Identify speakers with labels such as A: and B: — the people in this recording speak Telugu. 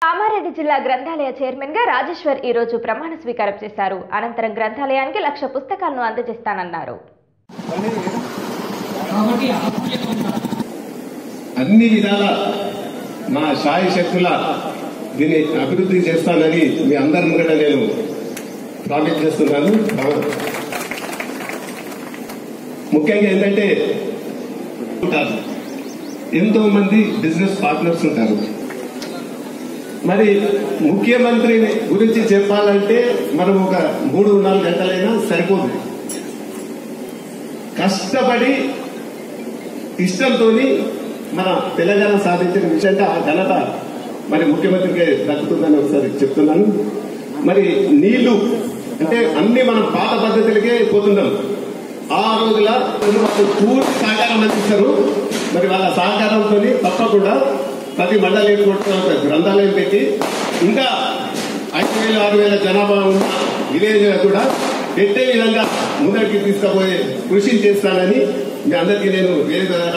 A: కామారెడ్డి జిల్లా గ్రంథాలయ చైర్మన్ గా రాజేశ్వర్ ఈ రోజు ప్రమాణ స్వీకారం చేశారు అనంతరం గ్రంథాలయానికి లక్ష పుస్తకాలను అందజేస్తానన్నారు
B: కాబట్టి ఆత్మీయత
C: అన్ని విధాల నా శాయి శక్తుల దీన్ని అభివృద్ధి చేస్తానని మీ అందరి ముంగట నేను ప్రామిస్ చేస్తున్నాను ముఖ్యంగా ఏంటంటే ఉంటారు ఎంతో మంది బిజినెస్ పార్ట్నర్స్ ఉంటారు మరి ముఖ్యమంత్రి గురించి చెప్పాలంటే మనం ఒక మూడు నాలుగు గంటలైనా సరిపోదు కష్టపడి ఇష్టంతో మన తెలంగాణ సాధించిన విషయంగా ఆ ఘనత మరి ముఖ్యమంత్రికి దక్కుతుందని ఒకసారి చెప్తున్నాను మరి నీళ్లు అంటే అన్ని మనం పాత పద్ధతులకే పోతున్నాం ఆ రోజుల వాళ్ళు పూర్తి సహకారం అందిస్తారు మరి వాళ్ళ సహకారంతో తప్పకుండా ప్రతి మండలి ఒక గ్రంథాలయం పెట్టి ఇంకా ఐదు వేల ఆరు వేల జనాభా ఉన్న విలేజ్ కూడా పెట్టే విధంగా ముందరికి తీసుకుపోయే కృషి చేస్తానని మీ అందరికీ నేను వేరే